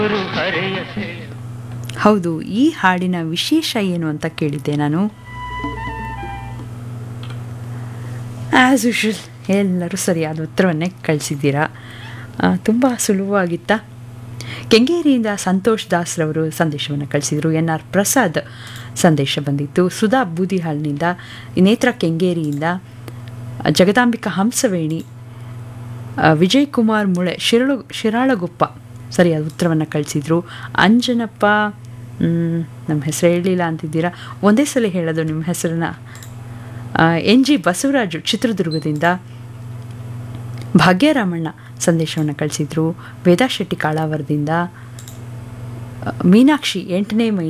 ಹೌದು ಈ ಹಾಡಿನ ವಿಶೇಷ ಏನು ಅಂತ ಕೇಳಿದ್ದೆ ನಾನು ಆ್ಯಸ್ ಯೂಶುವಲ್ ಎಲ್ಲರೂ ಸರಿಯಾದ ಉತ್ತರವನ್ನೇ ಕಳಿಸಿದ್ದೀರಾ ತುಂಬ ಸುಲಭವಾಗಿತ್ತ ಕೆಂಗೇರಿಯಿಂದ ಸಂತೋಷ್ ದಾಸ್ರವರು ಸಂದೇಶವನ್ನು ಕಳಿಸಿದರು ಎನ್ ಆರ್ ಪ್ರಸಾದ್ ಸಂದೇಶ ಬಂದಿತ್ತು ಸುಧಾ ಬೂದಿಹಾಳ್ನಿಂದ ನೇತ್ರ ಕೆಂಗೇರಿಯಿಂದ ಜಗದಾಂಬಿಕಾ ಹಂಸವೇಣಿ ಆ, ವಿಜಯ್ ಕುಮಾರ್ ಮುಳೆ ಶಿರಳು ಶಿರಾಳಗುಪ್ಪ ಸರಿಯಾದ ಉತ್ತರವನ್ನು ಕಳಿಸಿದ್ರು ಅಂಜನಪ್ಪ ಮ್, ನಮ್ಮ ಹೆಸರು ಹೇಳಲಿಲ್ಲ ಅಂತಿದ್ದೀರಾ ಒಂದೇ ಸಲ ಹೇಳೋದು ನಿಮ್ಮ ಹೆಸರನ್ನ ಎನ್ ಜಿ ಬಸವರಾಜು ಚಿತ್ರದುರ್ಗದಿಂದ ಭಾಗ್ಯರಾಮಣ್ಣ ಸಂದೇಶವನ್ನು ಕಳಿಸಿದ್ರು ವೇದಾ ಶೆಟ್ಟಿ ಕಾಳಾವರದಿಂದ ಆ, ಮೀನಾಕ್ಷಿ ಎಂಟನೇ ಮೈ